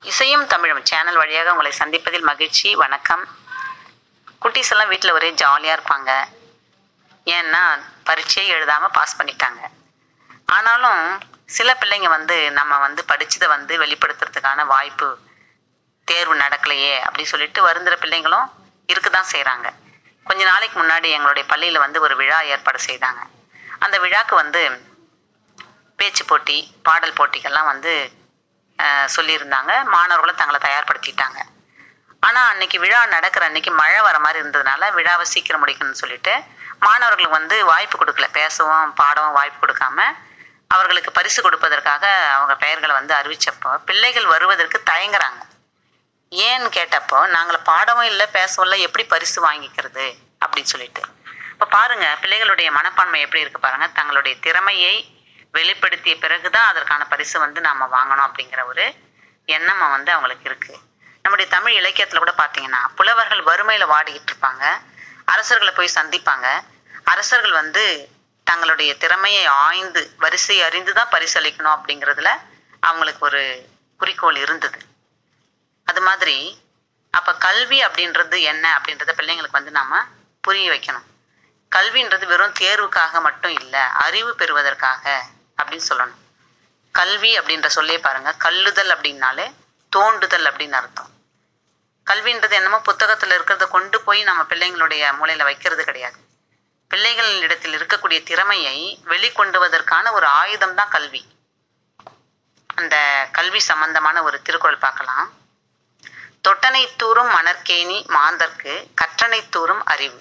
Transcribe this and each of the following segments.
இசையும் தமிழும் சேனல் வழியாக உங்களை சந்திப்பதில் மகிழ்ச்சி வணக்கம் குட்டீஸ் எல்லாம் வீட்டில் ஒரே ஜாலியாக இருப்பாங்க ஏன்னா பரீட்சையே எழுதாமல் பாஸ் பண்ணிட்டாங்க ஆனாலும் சில பிள்ளைங்க வந்து நம்ம வந்து படிச்சதை வந்து வெளிப்படுத்துறதுக்கான வாய்ப்பு தேர்வு நடக்கலையே அப்படி சொல்லிட்டு வருந்துற பிள்ளைங்களும் இருக்க தான் செய்கிறாங்க கொஞ்ச நாளைக்கு முன்னாடி எங்களுடைய பள்ளியில் வந்து ஒரு விழா ஏற்பாடு செய்தாங்க அந்த விழாக்கு வந்து பேச்சு போட்டி பாடல் போட்டிகள்லாம் வந்து அஹ், சொல்லியிருந்தாங்க மாணவர்களும் தங்களை தயார்படுத்திட்டாங்க ஆனால் அன்னைக்கு விழா நடக்கிற அன்னைக்கு மழை வர மாதிரி இருந்ததுனால விழாவை சீக்கிரம் முடிக்கணும்னு சொல்லிட்டு மாணவர்களுக்கு வந்து வாய்ப்பு கொடுக்கல பேசவும் பாடவும் வாய்ப்பு கொடுக்காம அவர்களுக்கு பரிசு கொடுப்பதற்காக அவங்க பெயர்களை வந்து அறிவிச்சப்போ பிள்ளைகள் வருவதற்கு தயங்குறாங்க ஏன்னு கேட்டப்போ நாங்கள் பாடவும் இல்லை பேசவும் இல்லை எப்படி பரிசு வாங்கிக்கிறது அப்படின்னு சொல்லிட்டு இப்போ பாருங்க பிள்ளைகளுடைய மனப்பான்மை எப்படி இருக்கு பாருங்க தங்களுடைய திறமையை வெளிப்படுத்திய பிறகுதான் அதற்கான பரிசு வந்து நாம வாங்கணும் அப்படிங்கிற ஒரு எண்ணம் வந்து அவங்களுக்கு இருக்கு நம்முடைய தமிழ் இலக்கியத்துல கூட பார்த்தீங்கன்னா புலவர்கள் வறுமையில வாடிக்கிட்டு இருப்பாங்க அரசர்களை போய் சந்திப்பாங்க அரசர்கள் வந்து தங்களுடைய திறமையை ஆய்ந்து வரிசை அறிந்து தான் பரிசளிக்கணும் அப்படிங்கிறதுல அவங்களுக்கு ஒரு குறிக்கோள் இருந்தது அது மாதிரி அப்ப கல்வி அப்படின்றது என்ன அப்படின்றத பிள்ளைங்களுக்கு வந்து நாம புரிய வைக்கணும் கல்வின்றது வெறும் தேர்வுக்காக மட்டும் இல்லை அறிவு பெறுவதற்காக அப்படின்னு சொல்லணும் கல்வி அப்படின்ற சொல்லே பாருங்க கல்லுதல் அப்படின்னாலே தோண்டுதல் அப்படின்னு அர்த்தம் கல்வின்றது என்னமோ புத்தகத்துல இருக்கிறத கொண்டு போய் நம்ம பிள்ளைங்களுடைய மூளையில வைக்கிறது கிடையாது பிள்ளைகளிடத்தில் இருக்கக்கூடிய திறமையை வெளிக்கொண்டுவதற்கான ஒரு ஆயுதம் தான் கல்வி அந்த கல்வி சம்பந்தமான ஒரு திருக்குறள் பார்க்கலாம் தொட்டனை தூறும் மணற்கேணி மாந்தர்க்கு கற்றனை தூறும் அறிவு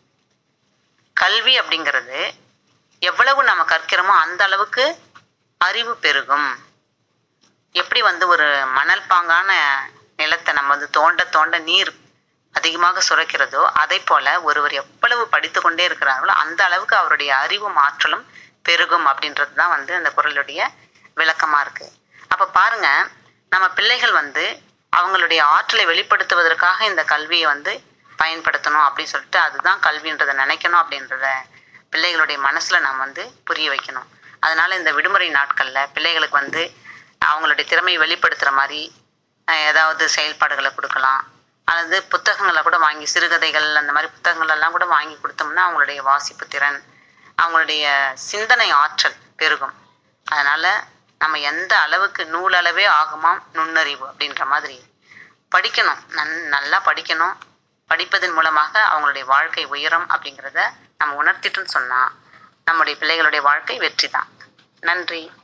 கல்வி அப்படிங்கிறது எவ்வளவு நம்ம கற்கிறோமோ அந்த அளவுக்கு அறிவு பெருகும் எப்படி வந்து ஒரு மணல் பாங்கான நிலத்தை நம்ம வந்து தோண்ட தோண்ட நீர் அதிகமாக சுரக்கிறதோ அதை போல ஒருவர் எவ்வளவு படித்து கொண்டே இருக்கிறார்களோ அந்த அளவுக்கு அவருடைய அறிவும் ஆற்றலும் பெருகும் அப்படின்றது தான் வந்து அந்த குரலுடைய விளக்கமா இருக்கு அப்ப பாருங்க நம்ம பிள்ளைகள் வந்து அவங்களுடைய ஆற்றலை வெளிப்படுத்துவதற்காக இந்த கல்வியை வந்து பயன்படுத்தணும் அப்படின்னு சொல்லிட்டு அதுதான் கல்வின்றதை நினைக்கணும் அப்படின்றத பிள்ளைகளுடைய மனசுல நாம் வந்து புரிய வைக்கணும் அதனால இந்த விடுமுறை நாட்கள்ல பிள்ளைகளுக்கு வந்து அவங்களுடைய திறமையை வெளிப்படுத்துற மாதிரி அஹ், ஏதாவது செயல்பாடுகளை கொடுக்கலாம் அல்லது புத்தகங்களை கூட வாங்கி சிறுகதைகள் அந்த மாதிரி புத்தகங்கள் எல்லாம் கூட வாங்கி கொடுத்தோம்னா அவங்களுடைய வாசிப்பு திறன் அவங்களுடைய சிந்தனை ஆற்றல் பெருகும் அதனால நம்ம எந்த அளவுக்கு நூலளவே ஆகுமாம் நுண்ணறிவு அப்படின்ற மாதிரி படிக்கணும் நன் நல்லா படிக்கணும் படிப்பதன் மூலமாக அவங்களுடைய வாழ்க்கை உயரம் அப்படிங்கிறத நம்ம உணர்த்திட்டோம்னு சொன்னா நம்முடைய பிள்ளைகளுடைய வாழ்க்கை வெற்றி தான் நன்றி